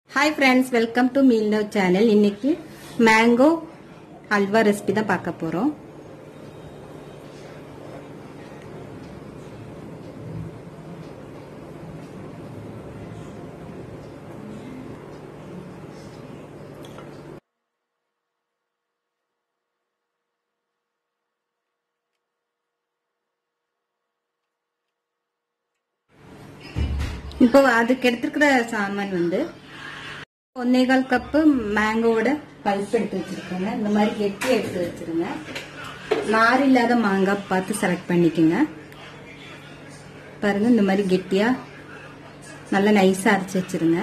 hi friends welcome to meal now channel இன்னைக்கு mango halwa recipe தான் பார்க்க போறோம் இப்போ அதுக்கு எடுத்துருக்கிற சாமான் வந்து ஒன்னேகால் கப்பு மேங்கோவோட பல்ப் எடுத்து வச்சிருக்கோங்க இந்த மாதிரி கெட்டி எடுத்து வச்சிருங்க நார் இல்லாத மாங்காய் பார்த்து செலக்ட் பண்ணிக்கோங்க பாருங்க இந்த மாதிரி கெட்டியா நல்லா நைஸா அரைச்சி வச்சிருங்க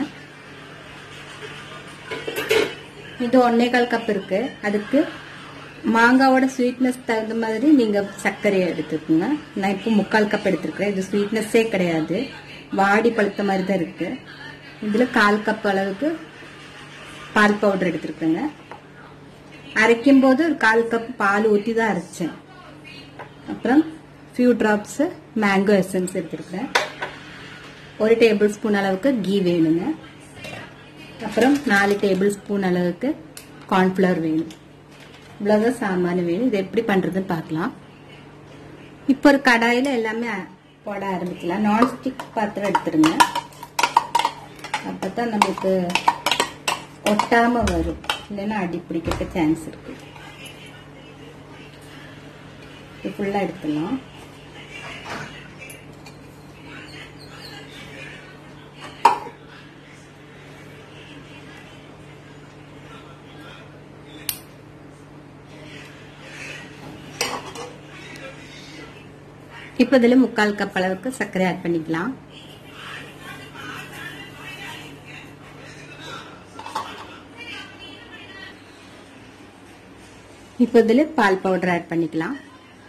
இது ஒன்னேகால் கப் இருக்கு அதுக்கு மாங்காவோட ஸ்வீட்னஸ் தகுந்த மாதிரி நீங்க சர்க்கரையை எடுத்துக்கோங்க நான் இப்போ முக்கால் கப் எடுத்திருக்கிறேன் இது ஸ்வீட்னஸே கிடையாது வாடி பழுத்த மாதிரி தான் இருக்கு இதுல கால் கப் அளவுக்கு பால் பவுடர் எடுத்திருக்கேங்க அரைக்கும் போது ஒரு கால் கப் பால் ஊற்றி தான் அரைச்சேன் அப்புறம் ஃபியூ டிராப்ஸ் மேங்கோ எசன்ஸ் எடுத்திருக்கிறேன் ஒரு டேபிள் ஸ்பூன் அளவுக்கு கீ வேணுங்க அப்புறம் நாலு டேபிள் ஸ்பூன் அளவுக்கு கார்ன்ஃப்ளவர் வேணும் இவ்வளோதான் சாமான் வேணும் இது எப்படி பண்ணுறதுன்னு பார்க்கலாம் இப்போ ஒரு கடாயில் எல்லாமே போட ஆரம்பிக்கலாம் நான்ஸ்டிக் பாத்திரம் எடுத்துருங்க அப்போ தான் நமக்கு ஒட்டாம வரும் இல்லைன்னா அடி பிடிக்க சான்ஸ் இருக்கு இது ஃபுல்லாக எடுத்துடலாம் இப்போ இதில் முக்கால் கப் அளவுக்கு சர்க்கரை ஆட் பண்ணிக்கலாம் இப்போ இதில் பால் பவுடர் ஆட் பண்ணிக்கலாம்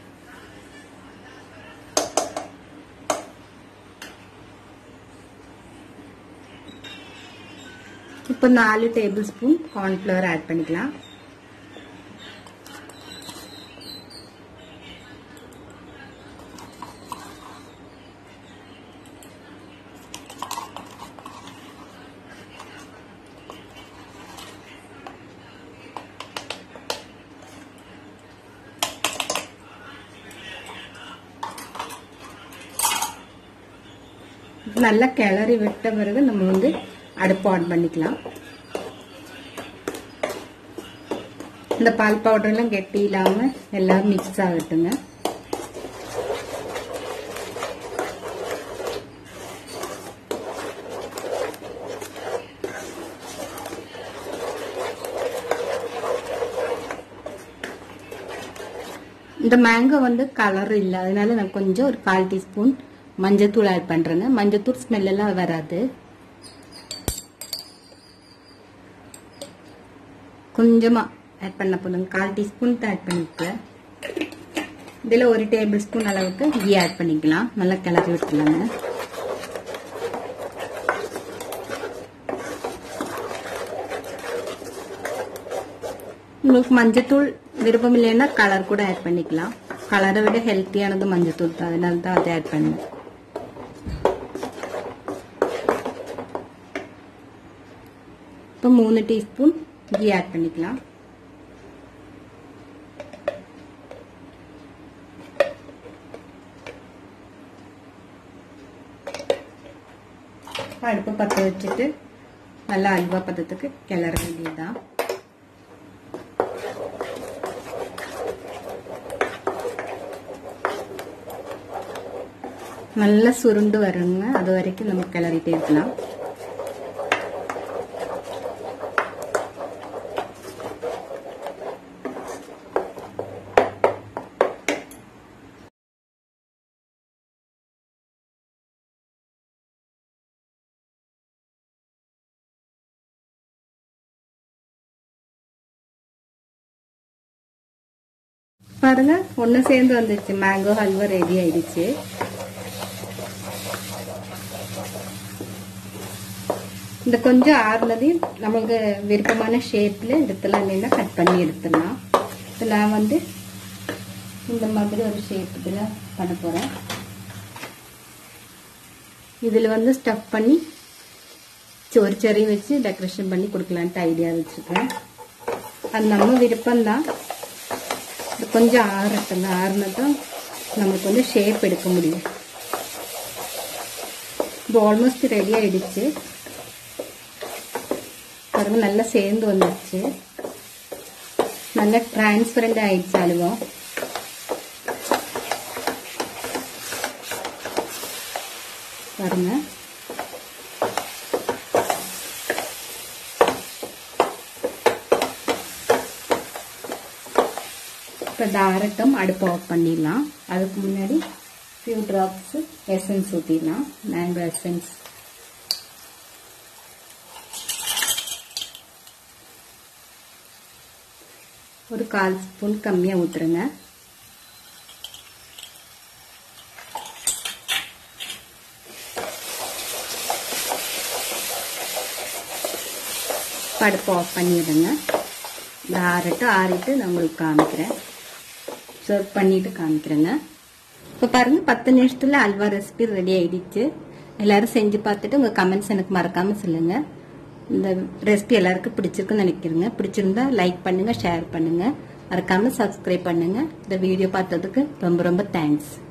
இப்போ நாலு டேபிள் ஸ்பூன் கார்ன்ஃப்ளவர் ஆட் பண்ணிக்கலாம் நல்லா கிளறி விட்ட பிறகு நம்ம வந்து அடுப்பு ஆன் பண்ணிக்கலாம் இந்த பால் பவுடர் எல்லாம் கெட்டி இல்லாம எல்லாம் மிக்ஸ் ஆகட்டுங்க இந்த மேங்கோ வந்து கலர் இல்லை அதனால நான் கொஞ்சம் ஒரு கால் டீஸ்பூன் மஞ்சத்தூள் ஆட் பண்றேங்க மஞ்சத்தூள் ஸ்மெல் எல்லாம் வராது கொஞ்சமா ஆட் பண்ண போதுங்க கால் டீஸ்பூன் தான் ஆட் பண்ணிக்கலாம் இதில் ஒரு டேபிள் ஸ்பூன் அளவுக்கு கீ ஆட் பண்ணிக்கலாம் நல்லா கிளறி விட்டுலாங்க உங்களுக்கு மஞ்சத்தூள் விருப்பம் இல்லைன்னா கலர் கூட ஆட் பண்ணிக்கலாம் கலரை விட ஹெல்த்தியானது மஞ்சத்தூள் தான் அதனால தான் அதை ஆட் பண்ணேன் இப்போ மூணு டீஸ்பூன் கீ ஆட் பண்ணிக்கலாம் அடுப்பு பற்ற வச்சுட்டு நல்லா அல்வா பதத்துக்கு கிளற வேண்டியதுதான் நல்லா சுருண்டு வருங்க அது வரைக்கும் நம்ம கிளறிட்டே இருக்கலாம் பாருங்க ஒன்று சேர்ந்து வந்துச்சு மேங்கோ ஹல்வா ரெடி ஆயிடுச்சு இந்த கொஞ்சம் ஆறுனதையும் நமக்கு விருப்பமான ஷேப்பில் எடுத்துலாம் இல்லைன்னா கட் பண்ணி எடுத்துடலாம் இப்போ நான் வந்து இந்த மாதிரி ஒரு ஷேப் இதில் பண்ண போகிறேன் இதில் வந்து ஸ்டஃப் பண்ணி ஒரு செரி வச்சு டெக்கரேஷன் பண்ணி கொடுக்கலான்ட்டு ஐடியா வச்சுருக்கேன் அது நம்ம விருப்பம்தான் இது கொஞ்சம் ஆறட்டும் ஆறுனதான் நமக்கு வந்து ஷேப் எடுக்க முடியும் இது ஆல்மோஸ்ட் ரெடி ஆயிடுச்சு பாருங்க நல்லா சேர்ந்து வந்துடுச்சு நல்லா டிரான்ஸ்பரண்ட் ஆயிடுச்சு அலுவா பாருங்க இப்போ தாரட்டம் அடுப்பு ஆஃப் பண்ணிடலாம் அதுக்கு முன்னாடி ஃபியூ ட்ராப்ஸ் எசன்ஸ் ஊற்றிடலாம் மேங்கோ எசன்ஸ் ஒரு கால் ஸ்பூன் கம்மியாக ஊற்றுருங்க படுப்பு ஆஃப் பண்ணிடுங்க இந்த ஆறிட்டு ஆறிட்டு நான் உங்களுக்கு காமிக்கிறேன் சர்வ் பண்ணிட்டு காமிக்கிறேங்க இப்போ பாருங்க பத்து நிமிஷத்துல அல்வா ரெசிபி ரெடி ஆயிடுச்சு எல்லாரும் செஞ்சு பார்த்துட்டு உங்க கமெண்ட்ஸ் எனக்கு மறக்காம சொல்லுங்க இந்த ரெசிபி எல்லாருக்கும் பிடிச்சிருக்குன்னு நினைக்கிறேங்க பிடிச்சிருந்தா லைக் பண்ணுங்க ஷேர் பண்ணுங்க மறக்காம சப்ஸ்கிரைப் பண்ணுங்க இந்த வீடியோ பார்த்ததுக்கு ரொம்ப ரொம்ப தேங்க்ஸ்